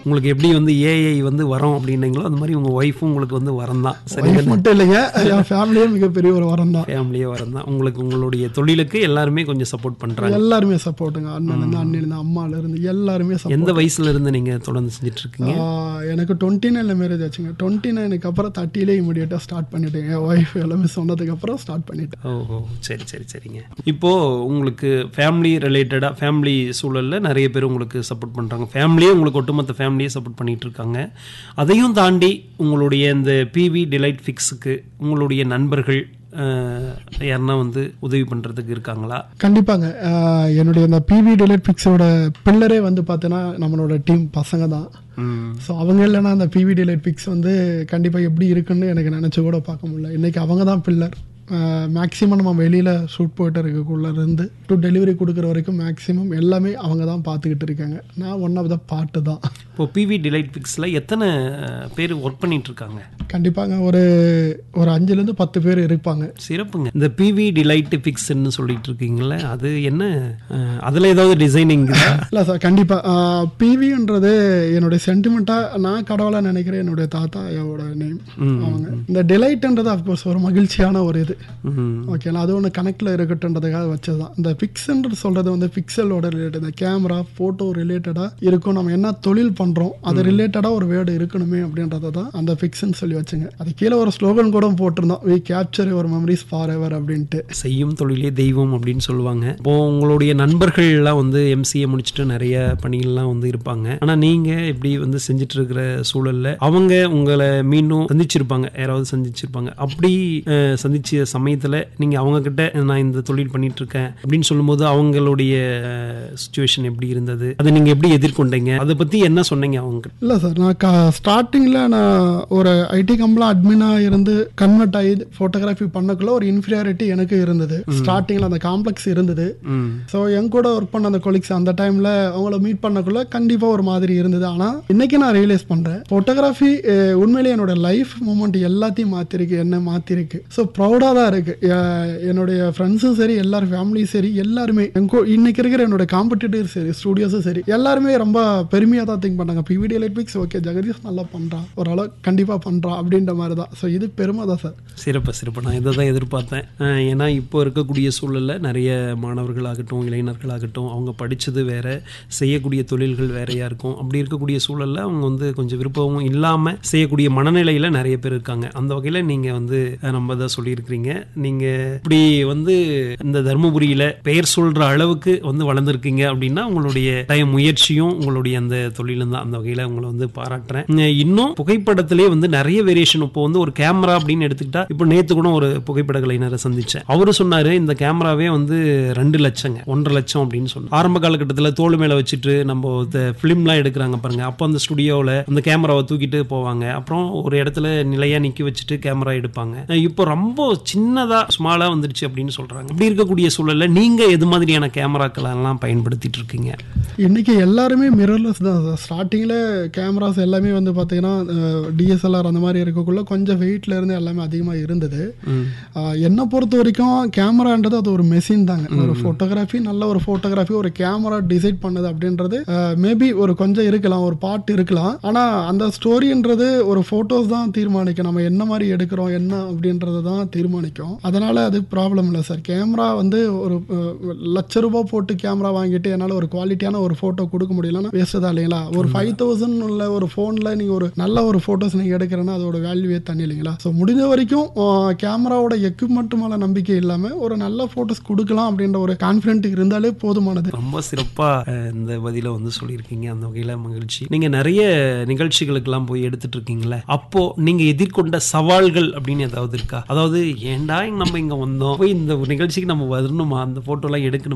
உங்களுக்கு எப்படி வந்து ஏஐ வந்து வரோம் அப்படின்னீங்களோ அந்த மாதிரி உங்கள் ஒய்ஃபும் உங்களுக்கு வந்து வரம் தான் சரி Wife மட்டும் இல்லைங்க என் ஃபேமிலியே மிகப்பெரிய ஒரு வரம் தான் ஃபேமிலியே வரம் தான் உங்களுக்கு உங்களுடைய தொழிலுக்கு எல்லாருமே கொஞ்சம் சப்போர்ட் பண்ணுறாங்க எல்லாருமே சப்போர்ட்டுங்க அண்ணன் இருந்து அண்ணன் இருந்து அம்மால இருந்து எல்லாருமே support. எந்த வயசுல இருந்து நீங்கள் தொடர்ந்து செஞ்சுட்டு இருக்கீங்க ஆஹ் எனக்கு டுவெண்ட்டி நைனில் மேரேஜ் ஆச்சுங்க டுவெண்ட்டி நைனுக்கு அப்புறம் தேர்ட்டிலே இமீடியட்டாக ஸ்டார்ட் பண்ணிட்டேன் என் ஒய்ஃப் எல்லாமே சொன்னதுக்கு அப்புறம் ஸ்டார்ட் பண்ணிட்டேன் ஓஹோ சரி சரி சரிங்க இப்போ உங்களுக்கு ஃபேமிலி ரிலேட்டடாக ஃபேமிலி சூழலில் நிறைய பேர் உங்களுக்கு சப்போர்ட் பண்ணுறாங்க ஃபேமிலியே உங்களுக்கு ஒட்டுமொத்த ஃபேமிலியே சப்போர்ட் பண்ணிட்டு இருக்காங்க அதையும் தாண்டி உங்களுடைய இந்த பிவி டிலைட் ஃபிக்ஸுக்கு உங்களுடைய நண்பர்கள் அஹ், யாருன்னா வந்து உதவி பண்ணுறதுக்கு இருக்காங்களா கண்டிப்பாங்க ஆஹ் என்னுடைய இந்த பிவி டிலைட் பிக்ஸோட பில்லரே வந்து பார்த்தீங்கன்னா நம்மளோட டீம் பசங்க தான் ம் ஸோ அவங்க இல்லைன்னா அந்த பிவி டிலைட் பிக்ஸ் வந்து கண்டிப்பாக எப்படி இருக்குன்னு எனக்கு நினச்சி கூட பார்க்க முடியல இன்றைக்கி அவங்க தான் பில்லர் மேக்ஸிமம் நம்ம வெளியில் ஷூட் போயிட்டு இருக்கக்குள்ள இருந்து டு டெலிவரி கொடுக்குற வரைக்கும் மேக்ஸிமம் எல்லாமே அவங்க தான் பார்த்துக்கிட்டு இருக்காங்க நான் ஒன் ஆஃப் த பார்ட்டு தான் இப்போ பிவி டிலைட் ஃபிக்ஸில் எத்தனை பேர் ஒர்க் பண்ணிட்டு இருக்காங்க கண்டிப்பாங்க ஒரு ஒரு அஞ்சுலேருந்து பத்து பேர் இருப்பாங்க சிறப்புங்க இந்த பிவி டிலைட் ஃபிக்ஸ்ன்னு சொல்லிட்டு இருக்கீங்களே அது என்ன அஹ், அதுல ஏதாவது டிசைனிங் இல்லை சார் கண்டிப்பாக பிவின்றது என்னுடைய சென்டிமெண்ட்டாக நான் கடவுளாக நினைக்கிறேன் என்னுடைய தாத்தாவோட நேம் அவங்க இந்த டிலைட்ன்றது அஃப்கோர்ஸ் ஒரு மகிழ்ச்சியான ஒரு இது ஓகேங்களா அது ஒன்று கனெக்டில் இருக்கட்டுன்றதுக்காக வச்சது தான் இந்த பிக்சல்ன்றது சொல்கிறது வந்து பிக்சலோட ரிலேட்டட் இந்த கேமரா ஃபோட்டோ ரிலேட்டடாக இருக்கும் நம்ம என்ன தொழில் பண்ணுறோம் அது ரிலேட்டடாக ஒரு வேர்டு இருக்கணுமே அப்படின்றத தான் அந்த பிக்ஸ்ன்னு சொல்லி வச்சுங்க அது கீழே ஒரு ஸ்லோகன் கூட போட்டிருந்தோம் we capture our memories forever அப்படின்ட்டு செய்யும் தொழிலே தெய்வம் அப்படின்னு சொல்லுவாங்க இப்போ உங்களுடைய நண்பர்கள்லாம் வந்து எம்சிஏ முடிச்சுட்டு நிறைய பணிகள்லாம் வந்து இருப்பாங்க ஆனா நீங்க இப்படி வந்து செஞ்சுட்டு இருக்கிற சூழல்ல அவங்க உங்களை மீண்டும் சந்திச்சிருப்பாங்க யாராவது சந்திச்சிருப்பாங்க அப்படி அஹ், சந்திச்ச சமயத்துல நீங்க அவங்க கிட்ட நான் இந்த தொழில் பண்ணிட்டு இருக்கேன் அப்படின்னு சொல்லும்போது அவங்களுடைய சுச்சுவேஷன் எப்படி இருந்தது அதை நீங்க எப்படி எதிர்கொண்டீங்க அதை பத்தி என்ன சொன்னீங்க அவங்க இல்லை சார் நான் கா ஸ்டார்டிங்கில் நான் ஒரு ஐடி கம்பெனியில் அட்மினாக இருந்து கன்வெர்ட் ஆகி ஃபோட்டோகிராஃபி பண்ணக்குள்ள ஒரு இன்ஃபீரியாரிட்டி எனக்கு இருந்தது ஸ்டார்டிங்கில் அந்த காம்ப்ளெக்ஸ் இருந்தது ம் ஸோ என் கூட ஒர்க் பண்ண அந்த கொலிக்ஸ் அந்த டைமில் அவங்கள மீட் பண்ணக்குள்ள கண்டிப்பாக ஒரு மாதிரி இருந்தது ஆனால் இன்னைக்கு நான் ரியலைஸ் பண்ணுறேன் ஃபோட்டோகிராஃபி உண்மையிலேயே என்னோட லைஃப் மூமெண்ட் எல்லாத்தையும் மாற்றிருக்கு என்ன மாற்றிருக்கு ஸோ ப்ரௌடாக தான் இருக்கு அஹ் என்னுடைய ஃப்ரெண்ட்ஸும் சரி எல்லாரும் ஃபேமிலியும் சரி எல்லாருமே என் கூ- இன்னைக்கு இருக்கிற என்னோட காம்படிட்டர் சரி ஸ்டூடியோஸும் சரி எல்லாருமே ரொம்ப பெருமையாக தான் திங்க் பண்ணாங்க பிவிடி எலக்ட்ரிக்ஸ் ஓகே ஜெகதீஷ் நல்லா பண்ணுறான் ஓரளவு கண்டிப்பாக பண்ணுறான் அப்படின்ற மாதிரி தான் ஸோ இது பெருமை தான் சார் சிறப்பு சிறப்பு நான் இதை தான் எதிர்பார்த்தேன் அஹ் ஏன்னா இப்போ இருக்கக்கூடிய சூழலில் நிறைய மாணவர்களாகட்டும் இளைஞர்களாகட்டும் அவங்க படித்தது வேற செய்யக்கூடிய தொழில்கள் வேறையாக இருக்கும் அப்படி இருக்கக்கூடிய சூழலில் அவங்க வந்து கொஞ்சம் விருப்பமும் இல்லாமல் செய்யக்கூடிய மனநிலையில் நிறைய பேர் இருக்காங்க அந்த வகையில் நீங்கள் வந்து அஹ், நம்ம தான் சொல்லியிருக்கிறீங்க நீங்கள் இப்படி வந்து இந்த தருமபுரியில் பெயர் சொல்கிற அளவுக்கு வந்து வளர்ந்துருக்கீங்க அப்படின்னா உங்களுடைய தய முயற்சியும் உங்களுடைய அந்த தொழிலும் தான் அந்த வகையில் உங்களை வந்து பாராட்டுறேன் உம், இன்னும் புகைப்படத்திலே வந்து நிறைய வேரியேஷன் இப்போ வந்து ஒரு கேமரா அப்படின்னு எடுத்துக்கிட்டா இப்போ நேத்து கூட ஒரு புகைப்பட கலைஞரை சந்திச்சேன் அவரு சொன்னாரு இந்த கேமராவே வந்து ரெண்டு லட்சங்க ஒன்றரை லட்சம் அப்படின்னு சொன்னார் ஆரம்ப காலகட்டத்தில் தோல் மேல வச்சுட்டு நம்ம ஃபிலிம்லாம் எடுக்கிறாங்க பாருங்க அப்போ அந்த ஸ்டுடியோவில் அந்த கேமராவை தூக்கிட்டு போவாங்க அப்புறம் ஒரு இடத்துல நிலையா நிக்க வச்சுட்டு கேமரா எடுப்பாங்க அஹ் இப்போ ரொம்ப சின்னதா ஸ்மாலா வந்துருச்சு அப்படின்னு சொல்றாங்க இப்படி இருக்கக்கூடிய சூழல்ல நீங்க எது மாதிரியான கேமராக்கள் எல்லாம் பயன்படுத்திட்டு இருக்கீங்க இன்னைக்கு எல்லாருமே மிரர்லெஸ் தான் ஸ்டார்டிங்கில் கேமராஸ் எல்லாமே வந்து பார்த்தீங்கன்னா டிஎஸ்எல்ஆர் அந்த மாதிரி இருக்கக்குள்ள கொஞ்சம் வெயிட்ல இருந்து எல்லாமே அதிகமாக இருந்தது ம். ஆஹ் என்னை பொறுத்த வரைக்கும் கேமரான்றது அது ஒரு மெஷின் தாங்க ஒரு ஃபோட்டோகிராஃபி நல்ல ஒரு ஃபோட்டோகிராஃபி ஒரு கேமரா டிசைட் பண்ணது அப்படின்றது மேபி ஒரு கொஞ்சம் இருக்கலாம் ஒரு பார்ட் இருக்கலாம் ஆனால் அந்த ஸ்டோரின்றது ஒரு ஃபோட்டோஸ் தான் தீர்மானிக்கும் நம்ம என்ன மாதிரி எடுக்கிறோம் என்ன அப்படின்றது தான் தீர்மானிக்கும் அதனால அது ப்ராப்ளம் இல்லை சார் கேமரா வந்து ஒரு அஹ், லட்ச ரூபாய் போட்டு கேமரா வாங்கிட்டு என்னால் ஒரு குவாலிட்டியான ஒரு ஃபோட்டோ கொடுக்க முடியலன்னா வேஸ்ட் தான் இல்லைங்களா ஒரு ஃபைவ் தௌசண்ட் உள்ள ஒரு ஃபோனில் நீங்கள் ஒரு நல்ல ஒரு ஃபோட்டோஸ் நீங்கள் எடுக்கிறேன்னா அதோட வேல்யூவே தண்ணி இல்லைங்களா ஸோ முடிஞ்ச வரைக்கும் கேமராவோட எக்யூப்மெண்ட் மேலே நம்பிக்கை இல்லாமல் ஒரு நல்ல ஃபோட்டோஸ் கொடுக்கலாம் அப்படின்ற ஒரு கான்ஃபிடென்ட் இருந்தாலே போதுமானது ரொம்ப சிறப்பா அஹ், இந்த பதில வந்து சொல்லியிருக்கீங்க அந்த வகையில மகிழ்ச்சி நீங்க நிறைய நிகழ்ச்சிகளுக்கெல்லாம் போய் எடுத்துட்டு இருக்கீங்களே அப்போ நீங்க எதிர்கொண்ட சவால்கள் அப்படின்னு ஏதாவது இருக்கா அதாவது ஏன்டா நம்ம இங்க வந்தோம் போய் இந்த ஒரு நிகழ்ச்சிக்கு நம்ம வரணுமா அந்த போட்டோ எல்லாம் எடுக்கணும்